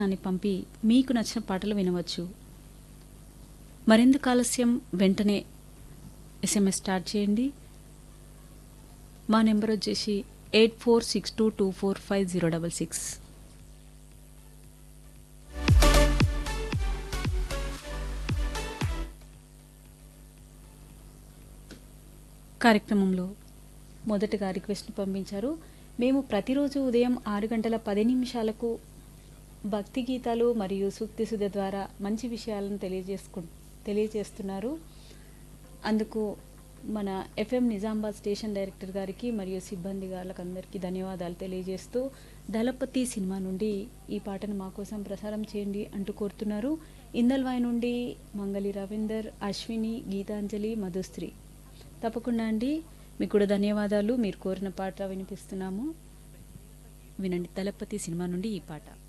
అని పంపి మీకు నచ్చిన పాటలు వినవచ్చు మరెందుకు ఆలస్యం వెంటనే ఎస్ఎంఎస్ స్టార్ట్ చేయండి మా నెంబర్ వచ్చేసి eight four six two two four five zero double six కార్యక్రమంలో మొదటగా రిక్వెస్ట్ పంపించారు మేము ప్రతిరోజు ఉదయం ఆరు గంటల పది నిమిషాలకు భక్తి గీతాలు మరియు సూక్తి సుధ ద్వారా మంచి విషయాలను తెలియజేసుకు తెలియజేస్తున్నారు అందుకు మన ఎఫ్ఎం నిజామాబాద్ స్టేషన్ డైరెక్టర్ గారికి మరియు సిబ్బంది గాళ్ళకందరికీ ధన్యవాదాలు తెలియజేస్తూ దళపతి సినిమా నుండి ఈ పాటను మా కోసం ప్రసారం చేయండి అంటూ కోరుతున్నారు ఇందల్వాయి నుండి మంగళి రవీందర్ అశ్విని గీతాంజలి మధుశ్రీ తప్పకుండా అండి మీకు కూడా ధన్యవాదాలు మీరు కోరిన పాట వినిపిస్తున్నాము వినండి దళపతి సినిమా నుండి ఈ పాట